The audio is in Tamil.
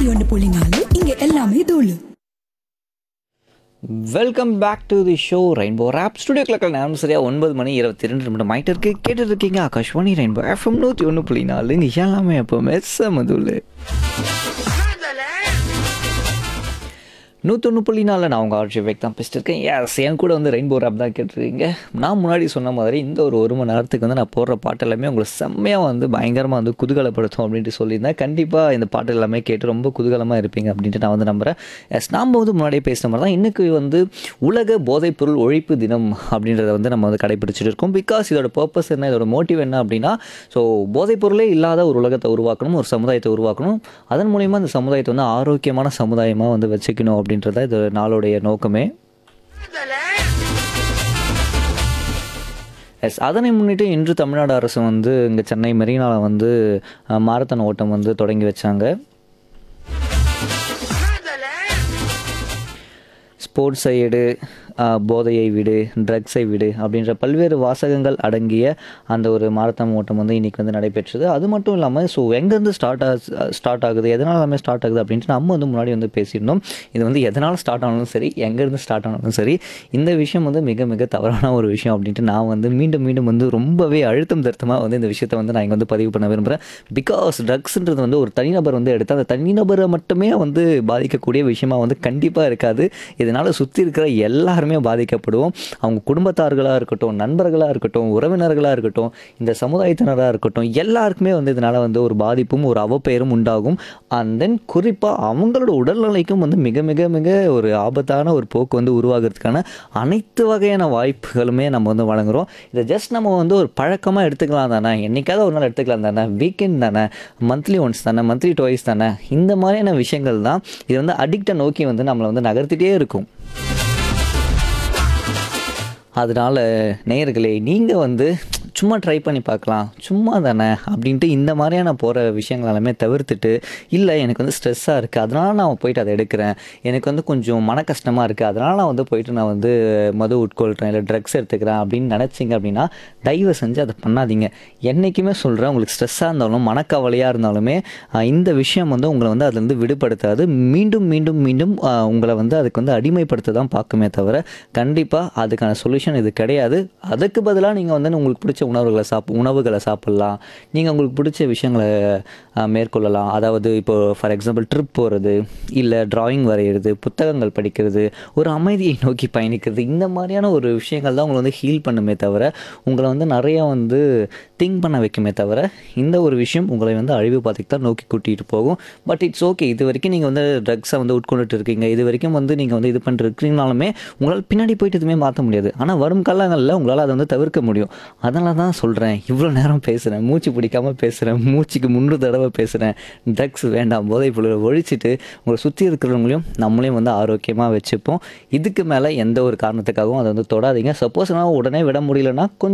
நூத்தி ஒன்னு புள்ளி நாலு இங்க எல்லாமே தூளு welcome back to the show rainbow rap studio கிளக்கில் நேரம் சரியாக ஒன்பது மணி இருபத்தி ரெண்டு நிமிடம் ஆகிட்டு இருக்கு கேட்டுட்டு இருக்கீங்க ஆகாஷ்வாணி ரெயின்போ எஃப்எம் நூற்றி ஒன்று புள்ளி நாலு நீ எல்லாமே எப்போவுமே செமதுல் நூற்றொன்று புள்ளி நாலில் நான் உங்கள் ஆர்ஜி வேக் தான் பேசிட்டு இருக்கேன் எஸ் என் கூட வந்து ரெயின்போ ரேப் தான் கேட்டிருக்கீங்க நான் முன்னாடி சொன்ன மாதிரி இந்த ஒரு ஒரு மணி நேரத்துக்கு வந்து நான் போடுற பாட்டு எல்லாமே உங்களை செம்மையாக வந்து பயங்கரமாக வந்து குதூகலப்படுத்தும் அப்படின்ட்டு சொல்லியிருந்தேன் கண்டிப்பாக இந்த பாட்டு எல்லாமே கேட்டு ரொம்ப குதூகலமாக இருப்பீங்க அப்படின்ட்டு நான் வந்து நம்புகிறேன் எஸ் நாம் வந்து முன்னாடியே பேசின மாதிரி தான் இன்றைக்கி வந்து உலக போதைப்பொருள் ஒழிப்பு தினம் அப்படின்றத வந்து நம்ம வந்து கடைபிடிச்சிட்டு இருக்கோம் பிகாஸ் இதோட பர்பஸ் என்ன இதோட மோட்டிவ் என்ன அப்படின்னா ஸோ போதைப்பொருளே இல்லாத ஒரு உலகத்தை உருவாக்கணும் ஒரு சமுதாயத்தை உருவாக்கணும் அதன் மூலிமா இந்த சமுதாயத்தை வந்து ஆரோக்கியமான சமுதாயமாக வந்து வச்சுக்கணும் அப்படின்றத இது நாளுடைய நோக்கமே எஸ் அதனை முன்னிட்டு இன்று தமிழ்நாடு அரசு வந்து இங்கே சென்னை மெரினாவில் வந்து அஹ், மாரத்தான் ஓட்டம் வந்து தொடங்கி வச்சாங்க ஸ்போர்ட்ஸ் சைடு போதையை விடு ட்ரக்ஸை விடு அப்படின்ற பல்வேறு வாசகங்கள் அடங்கிய அந்த ஒரு மாரத்தான் ஓட்டம் வந்து இன்றைக்கி வந்து நடைபெற்றது அது மட்டும் இல்லாமல் ஸோ எங்கேருந்து ஸ்டார்ட் ஆகுது ஸ்டார்ட் ஆகுது எதனால் எல்லாமே ஸ்டார்ட் ஆகுது அப்படின்ட்டு நம்ம வந்து முன்னாடி வந்து பேசியிருந்தோம் இது வந்து எதனால் ஸ்டார்ட் ஆனாலும் சரி எங்கேருந்து ஸ்டார்ட் ஆனாலும் சரி இந்த விஷயம் வந்து மிக மிக தவறான ஒரு விஷயம் அப்படின்ட்டு நான் வந்து மீண்டும் மீண்டும் வந்து ரொம்பவே அழுத்தம் திருத்தமாக வந்து இந்த விஷயத்தை வந்து நான் இங்கே வந்து பதிவு பண்ண விரும்புகிறேன் பிகாஸ் ட்ரக்ஸ்ன்றது வந்து ஒரு தனிநபர் வந்து எடுத்து அந்த தனிநபரை மட்டுமே வந்து பாதிக்கக்கூடிய விஷயமா வந்து கண்டிப்பாக இருக்காது இதனால் சுற்றி இருக்கிற எல்லாருமே பாதிக்கப்படுவோம் அவங்க குடும்பத்தார்களாக இருக்கட்டும் நண்பர்களாக இருக்கட்டும் உறவினர்களாக இருக்கட்டும் இந்த சமுதாயத்தினராக இருக்கட்டும் எல்லாருக்குமே வந்து இதனால் வந்து ஒரு பாதிப்பும் ஒரு அவப்பெயரும் உண்டாகும் அண்ட் தென் குறிப்பாக அவங்களோட உடல்நிலைக்கும் வந்து மிக மிக மிக ஒரு ஆபத்தான ஒரு போக்கு வந்து உருவாகிறதுக்கான அனைத்து வகையான வாய்ப்புகளுமே நம்ம வந்து வழங்குறோம் இதை ஜஸ்ட் நம்ம வந்து ஒரு பழக்கமாக எடுத்துக்கலாம் தானே என்னைக்காவது ஒரு நாள் எடுத்துக்கலாம் தானே வீக்கெண்ட் தானே மந்த்லி ஒன்ஸ் தானே மந்த்லி டுவைஸ் தானே இந்த மாதிரியான விஷயங்கள் தான் இது வந்து அடிக்டை நோக்கி வந்து நம்மளை வந்து நகர்த்திட்டே இருக்கும் அதனால் நேயர்களே நீங்கள் வந்து சும்மா ட்ரை பண்ணி பார்க்கலாம் சும்மா தானே அப்படின்ட்டு இந்த மாதிரியான போகிற விஷயங்கள் எல்லாமே தவிர்த்துட்டு இல்லை எனக்கு வந்து ஸ்ட்ரெஸ்ஸாக இருக்குது அதனால் நான் போயிட்டு அதை எடுக்கிறேன் எனக்கு வந்து கொஞ்சம் மன கஷ்டமாக இருக்குது அதனால் நான் வந்து போயிட்டு நான் வந்து மது உட்கொள்கிறேன் இல்லை ட்ரக்ஸ் எடுத்துக்கிறேன் அப்படின்னு நினச்சிங்க அப்படின்னா தயவு செஞ்சு அதை பண்ணாதீங்க என்றைக்குமே சொல்கிறேன் உங்களுக்கு ஸ்ட்ரெஸ்ஸாக இருந்தாலும் மனக்கவலையாக இருந்தாலுமே ஆஹ், இந்த விஷயம் வந்து உங்களை வந்து அதுலேருந்து விடுபடுத்தாது மீண்டும் மீண்டும் மீண்டும் ஆஹ், உங்களை வந்து அதுக்கு வந்து அடிமைப்படுத்த தான் பார்க்குமே தவிர கண்டிப்பாக அதுக்கான சொல்யூஷன் இது கிடையாது அதுக்கு பதிலாக நீங்கள் வந்து உங்களுக்கு பிடிச்ச உணவுகளை சாப் உணவுகளை சாப்பிட்லாம் நீங்கள் உங்களுக்கு பிடிச்ச விஷயங்களை ஆஹ், மேற்கொள்ளலாம் அதாவது இப்போ ஃபார் எக்ஸாம்பிள் ட்ரிப் போகிறது இல்லை டிராயிங் வரைகிறது புத்தகங்கள் படிக்கிறது ஒரு அமைதியை நோக்கி பயணிக்கிறது இந்த மாதிரியான ஒரு விஷயங்கள் தான் உங்களை வந்து ஹீல் பண்ணுமே தவிர உங்களை வந்து நிறைய வந்து திங்க் பண்ண வைக்குமே தவிர இந்த ஒரு விஷயம் உங்களை வந்து அழிவு பாதைக்கு தான் நோக்கி கூட்டிகிட்டு போகும் பட் இட்ஸ் ஓகே இது வரைக்கும் நீங்கள் வந்து ட்ரக்ஸை வந்து உட்கொண்டுட்டு இருக்கீங்க இது வரைக்கும் வந்து நீங்கள் வந்து இது பண்ணிட்டு இருக்கீங்கனாலுமே உங்களால் பின்னாடி போயிட்டு எதுவுமே மாற்ற முடியாது ஆனால் வரும் காலங்களில் உங்களால் அதை வந்து தவிர்க்க முடியும் அதனால தான் சொல்கிறேன் இவ்வளோ நேரம் பேசுகிறேன் மூச்சு பிடிக்காமல் பேசுகிறேன் மூச்சுக்கு முன்னூறு தடவை பேசுகிறேன் ட்ரக்ஸ் வேண்டாம் போதைப் பொருளை ஒழிச்சிட்டு உங்களை சுற்றி இருக்கிறவங்களையும் நம்மளையும் வந்து ஆரோக்கியமாக வச்சுப்போம் இதுக்கு மேலே எந்த ஒரு காரணத்துக்காகவும் அதை வந்து தொடாதீங்க சப்போஸ் நான் உடனே விட முடியலன்னா கொஞ்சம்